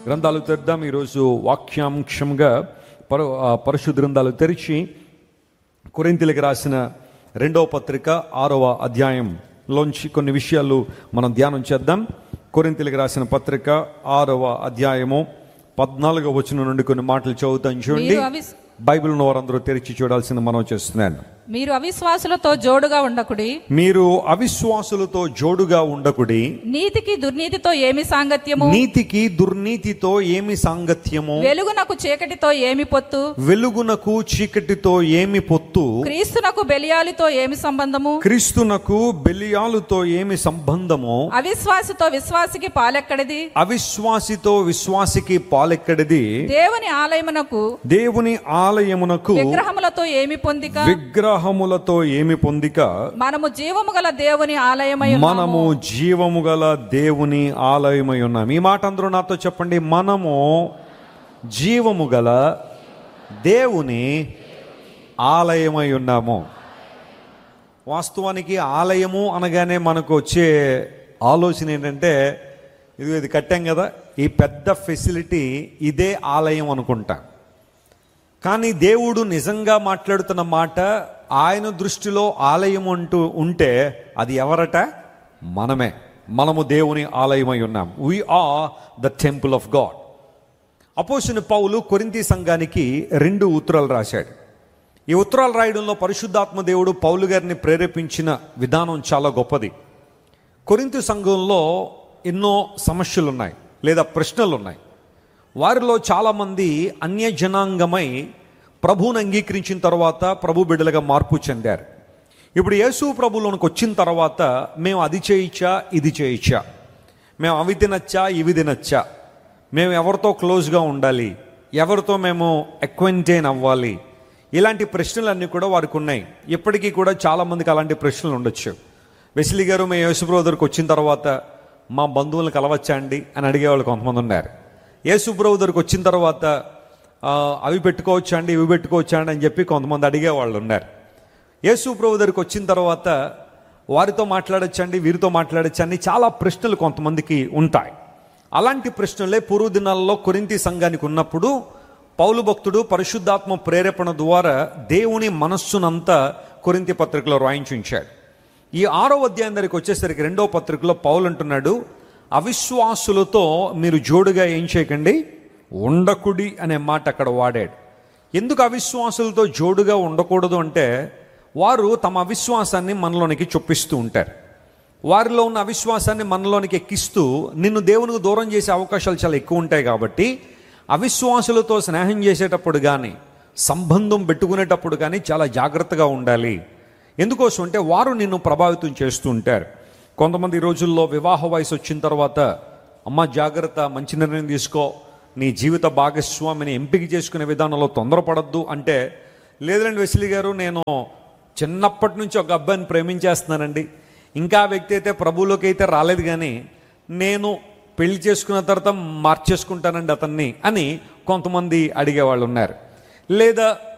గ్రంథాలు తెద్దాం ఈరోజు వాక్యాంశంగా పర ఆ, పరిశుద్ధ గ్రంథాలు తెరిచి కొరింతలకు రాసిన రెండవ పత్రిక ఆరవ అధ్యాయంలోంచి కొన్ని విషయాలు మనం ధ్యానం చేద్దాం కొరింతలకు రాసిన పత్రిక ఆరవ అధ్యాయము పద్నాలుగవ వచనం నుండి కొన్ని మాటలు చదువుతాం చూడండి మీరు అవిస్- బైబిల్ వారందరూ తెరిచి చూడాల్సిన మనం చేస్తున్నాను మీరు అవిశ్వాసులతో జోడుగా ఉండకుడి మీరు అవిశ్వాసులతో జోడుగా ఉండకుడి నీతికి దుర్నీతితో ఏమి సాంగత్యము నీతికి దుర్నీతితో ఏమి సాంగత్యము వెలుగునకు చీకటితో ఏమి పొత్తు వెలుగునకు చీకటితో ఏమి పొత్తు క్రీస్తునకు బెలియాలితో ఏమి సంబంధము క్రీస్తునకు బెలియాలుతో ఏమి సంబంధము అవిశ్వాసితో విశ్వాసికి పాలెక్కడిది అవిశ్వాసితో విశ్వాసికి పాలెక్కడిది దేవుని ఆలయమునకు దేవుని ఆలయమునకు విగ్రహములతో ఏమి పొందిక విగ్రహములతో ఏమి పొందిక మనము జీవము గల దేవుని ఆలయమై ఉన్నాము. మనము జీవము గల దేవుని ఆలయమై ఉన్నాం ఈ మాట అందరూ నాతో చెప్పండి మనము జీవము గల దేవుని ఆలయమై ఉన్నాము వాస్తవానికి ఆలయము అనగానే మనకు వచ్చే ఆలోచన ఏంటంటే ఇది ఇది కట్టాం కదా ఈ పెద్ద ఫెసిలిటీ ఇదే ఆలయం అనుకుంటా కానీ దేవుడు నిజంగా మాట్లాడుతున్న మాట ఆయన దృష్టిలో ఆలయం అంటూ ఉంటే అది ఎవరట మనమే మనము దేవుని ఆలయమై ఉన్నాం we are the temple of God అపోసిన పౌలు కొరింతి సంఘానికి రెండు ఉత్తరాలు రాశాడు ఈ ఉత్తరాలు రాయడంలో పరిశుద్ధాత్మ దేవుడు పౌలు గారిని ప్రేరేపించిన విధానం చాలా గొప్పది కొరింతి సంఘంలో ఎన్నో సమస్యలు ఉన్నాయి లేదా ప్రశ్నలు ఉన్నాయి వారిలో చాలామంది అన్య జనాంగమై ప్రభువును అంగీకరించిన తర్వాత ప్రభు బిడ్డలుగా మార్పు చెందారు ఇప్పుడు యేసు ప్రభులోనికి వచ్చిన తర్వాత మేము అది చేయించా ఇది చేయించా మేము అవి తినచ్చా ఇవి తినచ్చా మేము ఎవరితో క్లోజ్గా ఉండాలి ఎవరితో మేము ఎక్వెంటైన్ అవ్వాలి ఇలాంటి ప్రశ్నలన్నీ కూడా వారికి ఉన్నాయి ఇప్పటికీ కూడా చాలామందికి అలాంటి ప్రశ్నలు ఉండొచ్చు వెసిలి గారు మేము యేసు బ్రదర్కి వచ్చిన తర్వాత మా బంధువులను కలవచ్చా అండి అని అడిగేవాళ్ళు కొంతమంది ఉన్నారు యేసు బ్రదర్కి వచ్చిన తర్వాత ఆ, అవి పెట్టుకోవచ్చా అండి ఇవి పెట్టుకోవచ్చా అండి అని చెప్పి కొంతమంది అడిగేవాళ్ళు ఉన్నారు యేసు ప్రభు దగ్గరికి వచ్చిన తర్వాత వారితో మాట్లాడచ్చండి వీరితో మాట్లాడచ్చండి చాలా ప్రశ్నలు కొంతమందికి ఉంటాయి అలాంటి ప్రశ్నలే పూర్వ దినాల్లో కొరింతి సంఘానికి ఉన్నప్పుడు పౌలు భక్తుడు పరిశుద్ధాత్మ ప్రేరేపణ ద్వారా దేవుని మనస్సునంతా కొరింతి పత్రికలో రాయించుంచాడు ఈ ఆరో అధ్యాయం దగ్గరికి వచ్చేసరికి రెండో పత్రికలో పౌలు అంటున్నాడు అవిశ్వాసులతో మీరు జోడుగా ఏం చేయకండి ఉండకుడి అనే మాట అక్కడ వాడాడు ఎందుకు అవిశ్వాసులతో జోడుగా ఉండకూడదు అంటే వారు తమ అవిశ్వాసాన్ని మనలోనికి చొప్పిస్తూ ఉంటారు వారిలో ఉన్న అవిశ్వాసాన్ని మనలోనికి ఎక్కిస్తూ నిన్ను దేవునికి దూరం చేసే అవకాశాలు చాలా ఎక్కువ ఉంటాయి కాబట్టి అవిశ్వాసులతో స్నేహం చేసేటప్పుడు కానీ సంబంధం పెట్టుకునేటప్పుడు కానీ చాలా జాగ్రత్తగా ఉండాలి ఎందుకోసం అంటే వారు నిన్ను ప్రభావితం చేస్తూ ఉంటారు కొంతమంది ఈ రోజుల్లో వివాహ వయసు వచ్చిన తర్వాత అమ్మ జాగ్రత్త మంచి నిర్ణయం తీసుకో నీ జీవిత భాగస్వామిని ఎంపిక చేసుకునే విధానంలో తొందరపడద్దు అంటే లేదండి వెసిలి గారు నేను చిన్నప్పటి నుంచి ఒక అబ్బాయిని ప్రేమించేస్తున్నానండి ఇంకా ఆ వ్యక్తి అయితే ప్రభువులోకి అయితే రాలేదు కానీ నేను పెళ్లి చేసుకున్న తర్వాత మార్చేసుకుంటానండి అతన్ని అని కొంతమంది అడిగేవాళ్ళు ఉన్నారు లేదా